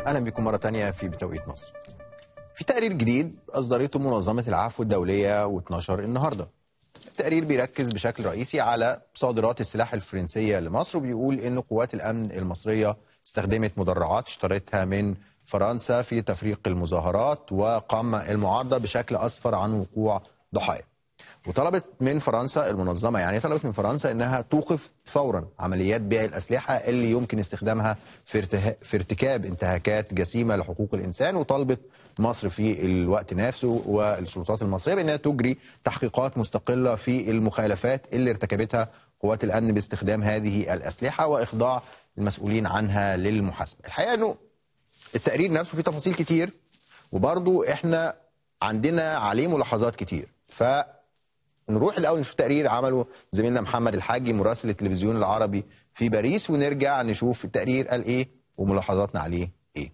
اهلا بكم مره تانية في بتوقيت مصر. في تقرير جديد اصدرته منظمه العفو الدوليه واتنشر النهارده. التقرير بيركز بشكل رئيسي على صادرات السلاح الفرنسيه لمصر وبيقول ان قوات الامن المصريه استخدمت مدرعات اشترتها من فرنسا في تفريق المظاهرات وقمع المعارضه بشكل اسفر عن وقوع ضحايا. وطلبت من فرنسا المنظمه يعني طلبت من فرنسا انها توقف فورا عمليات بيع الاسلحه اللي يمكن استخدامها في, ارتها... في ارتكاب انتهاكات جسيمه لحقوق الانسان وطالبت مصر في الوقت نفسه والسلطات المصريه بانها تجري تحقيقات مستقله في المخالفات اللي ارتكبتها قوات الامن باستخدام هذه الاسلحه واخضاع المسؤولين عنها للمحاسبه. الحقيقه انه التقرير نفسه فيه تفاصيل كتير وبرضه احنا عندنا عليه ملاحظات كتير ف نروح الاول نشوف تقرير عمله زميلنا محمد الحاجي مراسل التلفزيون العربي في باريس ونرجع نشوف التقرير قال ايه وملاحظاتنا عليه ايه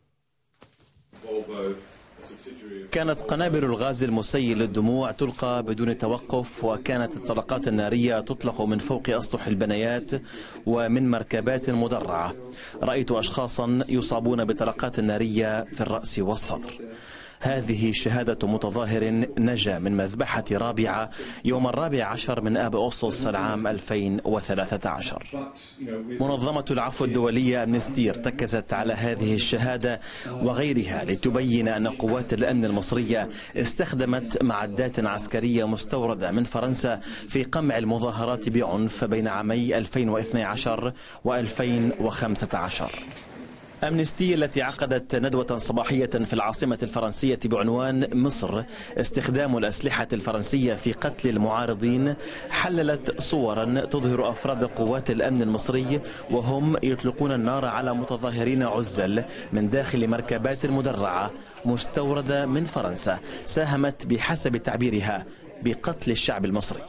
كانت قنابل الغاز المسيل للدموع تلقى بدون توقف وكانت الطلقات النارية تطلق من فوق أسطح البنايات ومن مركبات مدرعة رأيت أشخاصا يصابون بطلقات نارية في الرأس والصدر هذه شهادة متظاهر نجا من مذبحة رابعة يوم الرابع عشر من آب أغسطس العام 2013 منظمة العفو الدولية أمنستي ارتكزت على هذه الشهادة وغيرها لتبين أن قوات الأمن المصرية استخدمت معدات عسكرية مستوردة من فرنسا في قمع المظاهرات بعنف بين عامي 2012 و2015 أمنستي التي عقدت ندوة صباحية في العاصمة الفرنسية بعنوان مصر استخدام الأسلحة الفرنسية في قتل المعارضين حللت صورا تظهر أفراد قوات الأمن المصري وهم يطلقون النار على متظاهرين عزل من داخل مركبات مدرعة مستوردة من فرنسا ساهمت بحسب تعبيرها بقتل الشعب المصري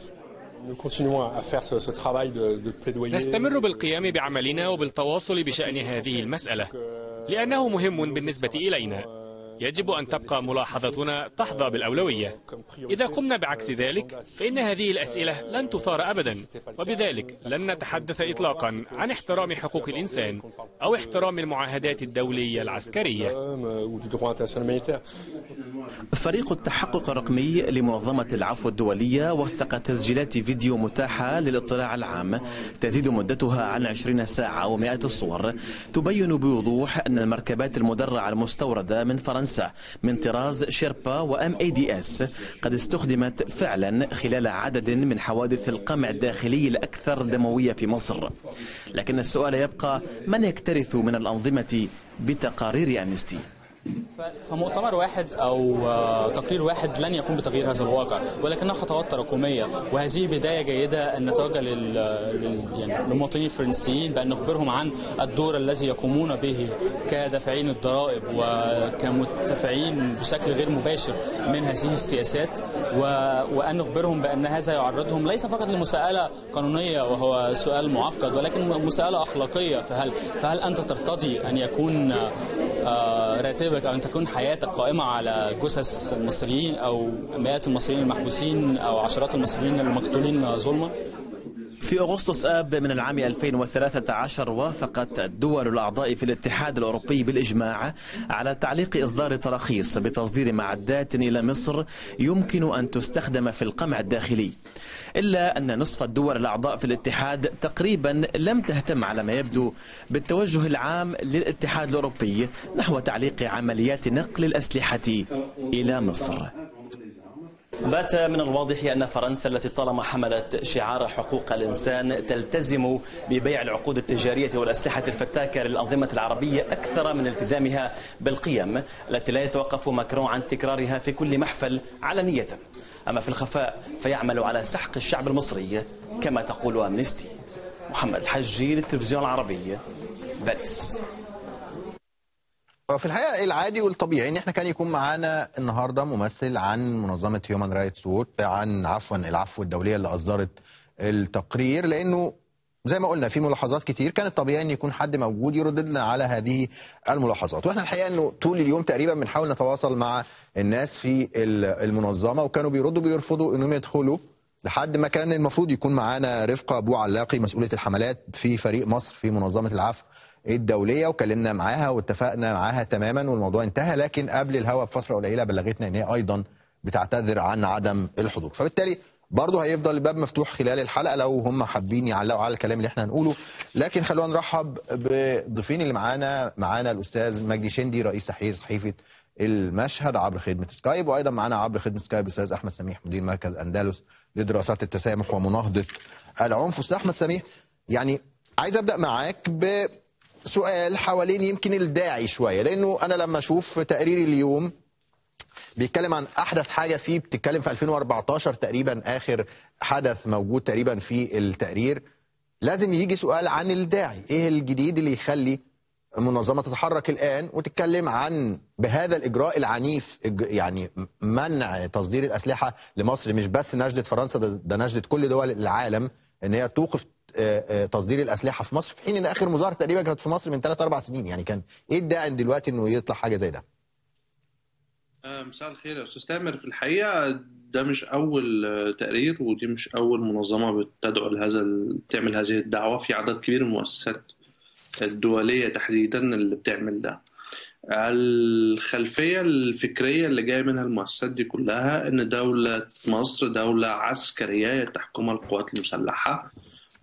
نستمر بالقيام بعملنا وبالتواصل بشأن هذه المسألة لأنه مهم بالنسبة إلينا يجب أن تبقى ملاحظتنا تحظى بالأولوية إذا قمنا بعكس ذلك فإن هذه الأسئلة لن تثار أبدا وبذلك لن نتحدث إطلاقا عن احترام حقوق الإنسان أو احترام المعاهدات الدولية العسكرية فريق التحقق الرقمي لمنظمة العفو الدولية وثق تسجيلات فيديو متاحة للاطلاع العام تزيد مدتها عن 20 ساعة ومئات الصور تبين بوضوح أن المركبات المدرعة المستوردة من فرنسا من طراز شيربا وام اي دي اس قد استخدمت فعلا خلال عدد من حوادث القمع الداخلي الاكثر دمويه في مصر لكن السؤال يبقى من يكترث من الانظمه بتقارير امنستي فمؤتمر واحد او تقرير واحد لن يكون بتغيير هذا الواقع ولكنها خطوات تراكميه وهذه بدايه جيده ان نتوجه لل... يعني للمواطنين الفرنسيين بان نخبرهم عن الدور الذي يقومون به كدافعين الضرائب وكمتفعين بشكل غير مباشر من هذه السياسات و... وان نخبرهم بان هذا يعرضهم ليس فقط لمساءله قانونيه وهو سؤال معقد ولكن مساءله اخلاقيه فهل فهل انت ترتضي ان يكون راتبك او ان تكون حياتك قائمه على جثث المصريين او مئات المصريين المحبوسين او عشرات المصريين المقتولين ظلما؟ في أغسطس آب من العام 2013 وافقت الدول الأعضاء في الاتحاد الأوروبي بالإجماع على تعليق إصدار تراخيص بتصدير معدات إلى مصر يمكن أن تستخدم في القمع الداخلي إلا أن نصف الدول الأعضاء في الاتحاد تقريبا لم تهتم على ما يبدو بالتوجه العام للاتحاد الأوروبي نحو تعليق عمليات نقل الأسلحة إلى مصر بات من الواضح أن فرنسا التي طالما حملت شعار حقوق الإنسان تلتزم ببيع العقود التجارية والأسلحة الفتاكة للأنظمة العربية أكثر من التزامها بالقيم التي لا يتوقف ماكرون عن تكرارها في كل محفل علنية أما في الخفاء فيعمل على سحق الشعب المصري كما تقول أمنستي محمد الحجي للتلفزيون العربي باريس في الحقيقه العادي والطبيعي ان احنا كان يكون معانا النهارده ممثل عن منظمه هيومن رايتس ووت عن عفوا العفو الدوليه اللي اصدرت التقرير لانه زي ما قلنا في ملاحظات كتير كان الطبيعي ان يكون حد موجود يرد لنا على هذه الملاحظات واحنا الحقيقه انه طول اليوم تقريبا بنحاول نتواصل مع الناس في المنظمه وكانوا بيردوا بيرفضوا انهم يدخلوا لحد ما كان المفروض يكون معانا رفقه ابو علاقي مسؤوله الحملات في فريق مصر في منظمه العفو الدوليه وكلمنا معاها واتفقنا معاها تماما والموضوع انتهى لكن قبل الهوا بفتره قليله بلغتنا ان هي ايضا بتعتذر عن عدم الحضور فبالتالي برضه هيفضل الباب مفتوح خلال الحلقه لو هم حابين يعلقوا على الكلام اللي احنا هنقوله لكن خلونا نرحب بضيفين اللي معانا معانا الاستاذ مجدي شندي رئيس تحرير صحيفه المشهد عبر خدمه سكايب وايضا معانا عبر خدمه سكايب الاستاذ احمد سميح مدير مركز اندلس لدراسات التسامح ومناهضه العنف استاذ احمد سميح يعني عايز ابدا معاك بسؤال حوالين يمكن الداعي شويه لانه انا لما اشوف تقرير اليوم بيتكلم عن احدث حاجه فيه بتتكلم في 2014 تقريبا اخر حدث موجود تقريبا في التقرير لازم يجي سؤال عن الداعي ايه الجديد اللي يخلي منظمه تتحرك الان وتتكلم عن بهذا الاجراء العنيف يعني منع تصدير الاسلحه لمصر مش بس نجده فرنسا ده نجده كل دول العالم ان هي توقف تصدير الاسلحه في مصر في حين ان اخر مظاهره تقريبا كانت في مصر من 3 4 سنين يعني كان ايه الداعي دلوقتي انه يطلع حاجه زي ده؟ مساء الخير يا استاذ تامر في الحقيقه ده مش اول تقرير ودي مش اول منظمه بتدعو لهذا تعمل هذه الدعوه في عدد كبير من المؤسسات الدوليه تحديدا اللي بتعمل ده الخلفيه الفكريه اللي جايه منها المؤسسات دي كلها ان دوله مصر دوله عسكريه تحكمها القوات المسلحه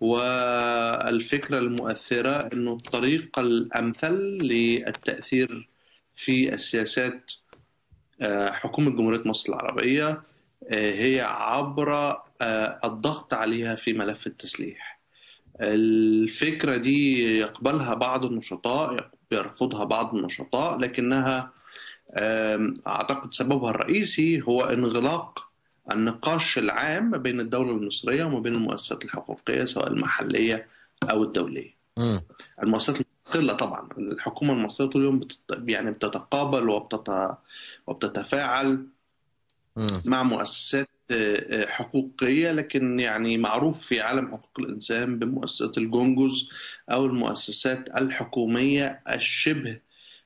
والفكره المؤثره انه الطريقه الامثل للتاثير في السياسات حكومة جمهورية مصر العربية هي عبر الضغط عليها في ملف التسليح الفكرة دي يقبلها بعض النشطاء يرفضها بعض النشطاء لكنها أعتقد سببها الرئيسي هو انغلاق النقاش العام بين الدولة المصرية وما بين المؤسسات الحقوقية سواء المحلية أو الدولية م. المؤسسات مستقلة طبعا الحكومة المصرية طول اليوم بتت... يعني بتتقابل وبتت... وبتتفاعل م. مع مؤسسات حقوقية لكن يعني معروف في عالم حقوق الإنسان بمؤسسات الجونجوز أو المؤسسات الحكومية الشبه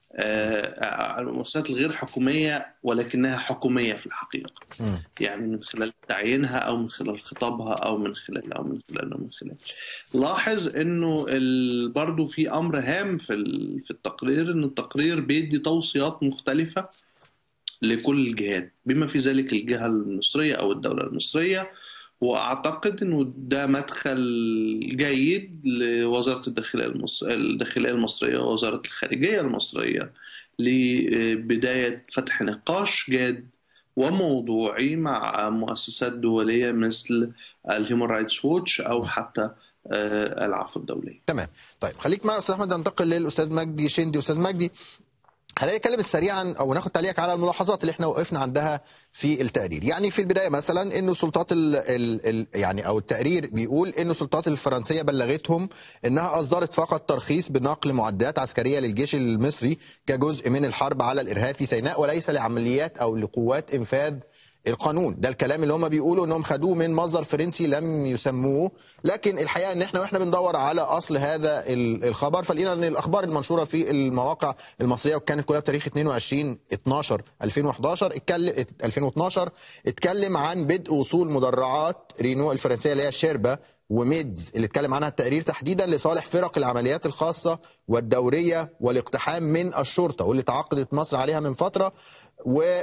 المؤسسات الغير حكومية ولكنها حكومية في الحقيقة م. يعني من خلال تعيينها أو من خلال خطابها أو من خلال أو من خلال أو من خلال لاحظ أنه برضو في أمر هام في في التقرير أن التقرير بيدي توصيات مختلفة لكل الجهات بما في ذلك الجهة المصرية أو الدولة المصرية واعتقد انه ده مدخل جيد لوزاره الداخليه المصر... الداخليه المصريه ووزاره الخارجيه المصريه لبدايه فتح نقاش جاد وموضوعي مع مؤسسات دوليه مثل الهيومن رايتس ووتش او حتى العفو الدولي. تمام، طيب خليك معي استاذ احمد ننتقل للاستاذ مجدي شندي، استاذ مجدي خلينا نتكلم سريعا او ناخد تعليقك على الملاحظات اللي احنا وقفنا عندها في التقرير يعني في البدايه مثلا انه السلطات ال ال ال يعني او التقرير بيقول انه السلطات الفرنسيه بلغتهم انها اصدرت فقط ترخيص بنقل معدات عسكريه للجيش المصري كجزء من الحرب على الارهاب في سيناء وليس لعمليات او لقوات انفاذ القانون ده الكلام اللي هم بيقولوا انهم خدوه من مصدر فرنسي لم يسموه لكن الحقيقه ان احنا واحنا بندور على اصل هذا الخبر فلقينا ان الاخبار المنشوره في المواقع المصريه وكانت كلها بتاريخ 22 12 2011 اتكلم 2012 اتكلم عن بدء وصول مدرعات رينو الفرنسيه اللي هي شيربا وميدز اللي اتكلم عنها التقرير تحديدا لصالح فرق العمليات الخاصه والدوريه والاقتحام من الشرطه واللي تعاقدت مصر عليها من فتره و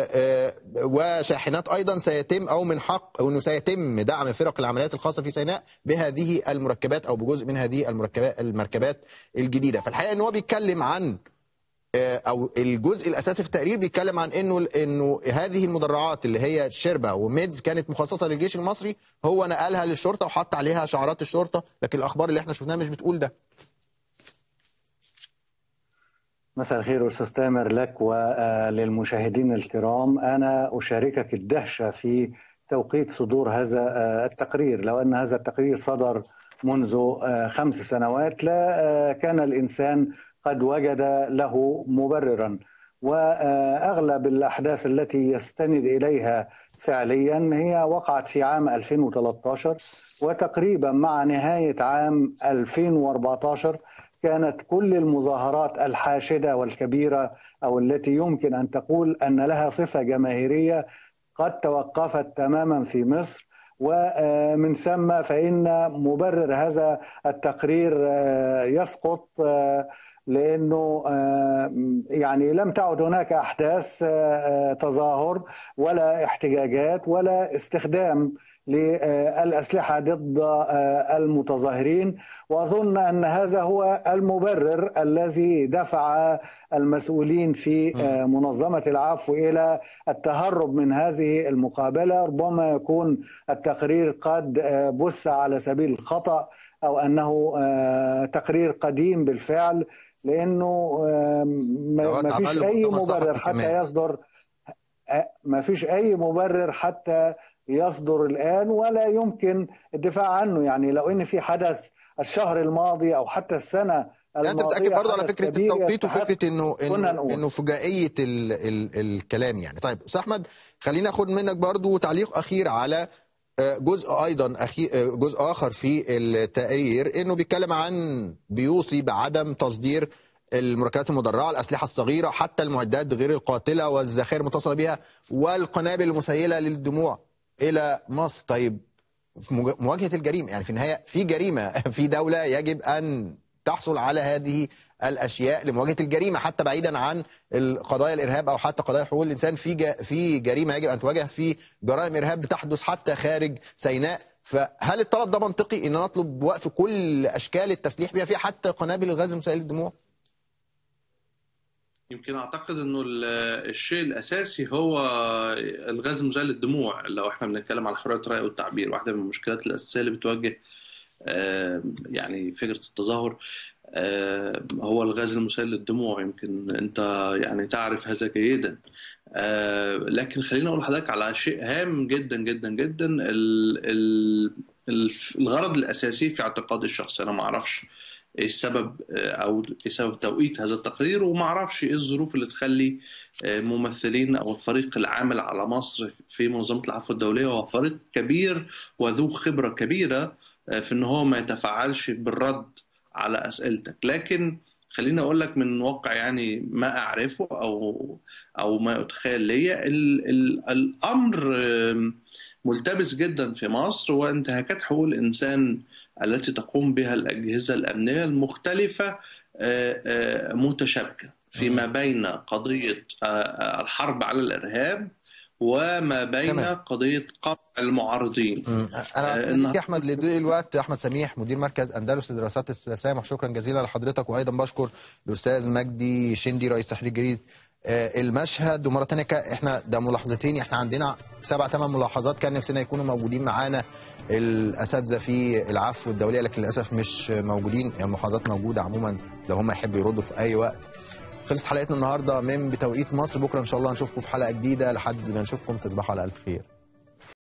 وشاحنات ايضا سيتم او من حق او انه سيتم دعم فرق العمليات الخاصه في سيناء بهذه المركبات او بجزء من هذه المركبات المركبات الجديده فالحقيقه ان هو بيتكلم عن او الجزء الاساسي في التقرير بيتكلم عن انه انه هذه المدرعات اللي هي شربة وميدز كانت مخصصه للجيش المصري هو نقلها للشرطه وحط عليها شعارات الشرطه لكن الاخبار اللي احنا شفناها مش بتقول ده مساء الخير استاذ تامر لك وللمشاهدين الكرام انا اشاركك الدهشه في توقيت صدور هذا التقرير لو ان هذا التقرير صدر منذ خمس سنوات لا كان الانسان قد وجد له مبررا واغلب الاحداث التي يستند اليها فعليا هي وقعت في عام 2013 وتقريبا مع نهايه عام 2014 كانت كل المظاهرات الحاشده والكبيره او التي يمكن ان تقول ان لها صفه جماهيريه قد توقفت تماما في مصر ومن ثم فإن مبرر هذا التقرير يسقط لانه يعني لم تعد هناك احداث تظاهر ولا احتجاجات ولا استخدام للاسلحه ضد المتظاهرين واظن ان هذا هو المبرر الذي دفع المسؤولين في منظمه العفو الى التهرب من هذه المقابله ربما يكون التقرير قد بث على سبيل الخطا او انه تقرير قديم بالفعل لانه ما فيش اي مبرر حتى يصدر ما فيش اي مبرر حتى يصدر الان ولا يمكن الدفاع عنه يعني لو ان في حدث الشهر الماضي او حتى السنه الماضيه انت متاكد برضه على فكره التوقيت وفكره انه انه, إنه فجائيه ال ال الكلام يعني طيب استاذ احمد خلينا اخد منك برضه تعليق اخير على جزء ايضا أخير جزء اخر في التقرير انه بيتكلم عن بيوصي بعدم تصدير المركبات المدرعه الاسلحه الصغيره حتى المعدات غير القاتله والذخائر المتصله بها والقنابل المسيله للدموع الى مصر طيب في مواجهه الجريمه يعني في النهايه في جريمه في دوله يجب ان تحصل على هذه الاشياء لمواجهه الجريمه حتى بعيدا عن قضايا الارهاب او حتى قضايا حقوق الانسان في في جريمه يجب ان تواجه في جرائم ارهاب بتحدث حتى خارج سيناء فهل الطلب ده منطقي ان نطلب وقف كل اشكال التسليح بها فيها حتى قنابل الغاز المسيل للدموع؟ يمكن اعتقد انه الشيء الاساسي هو الغاز المسيل للدموع لو احنا بنتكلم على حريه الراي والتعبير واحده من المشكلات الاساسيه اللي بتواجه يعني فكره التظاهر هو الغاز المسيل للدموع يمكن انت يعني تعرف هذا جيدا لكن خليني اقول لحضرتك على شيء هام جدا جدا جدا الغرض الاساسي في اعتقادي الشخصي انا ما اعرفش ايه السبب او ايه سبب توقيت هذا التقرير وما اعرفش ايه الظروف اللي تخلي ممثلين او الفريق العامل على مصر في منظمه العفو الدوليه وهو فريق كبير وذو خبره كبيره في ان هو ما يتفاعلش بالرد على اسئلتك لكن خليني اقول لك من واقع يعني ما اعرفه او او ما اتخيل ليا الامر ملتبس جدا في مصر وانتهاكات حقوق الانسان التي تقوم بها الاجهزه الامنيه المختلفه متشابكه فيما بين قضيه الحرب على الارهاب وما بين تمام. قضيه قمع المعارضين انا آه احمد الوقت احمد سميح مدير مركز اندلس للدراسات السياسيه شكرا جزيلا لحضرتك وايضا بشكر الاستاذ مجدي شندي رئيس تحرير جريد آه المشهد ومره ثانيه احنا ده ملاحظتين احنا عندنا سبع ثمان ملاحظات كان نفسنا يكونوا موجودين معانا الاساتذه في العفو الدوليه لكن للاسف مش موجودين الملاحظات يعني موجوده عموما لو هم يحبوا يردوا في اي وقت خلصت حلقتنا النهارده من بتوقيت مصر بكره ان شاء الله نشوفكم في حلقه جديده لحد ما نشوفكم تصبحوا على الف خير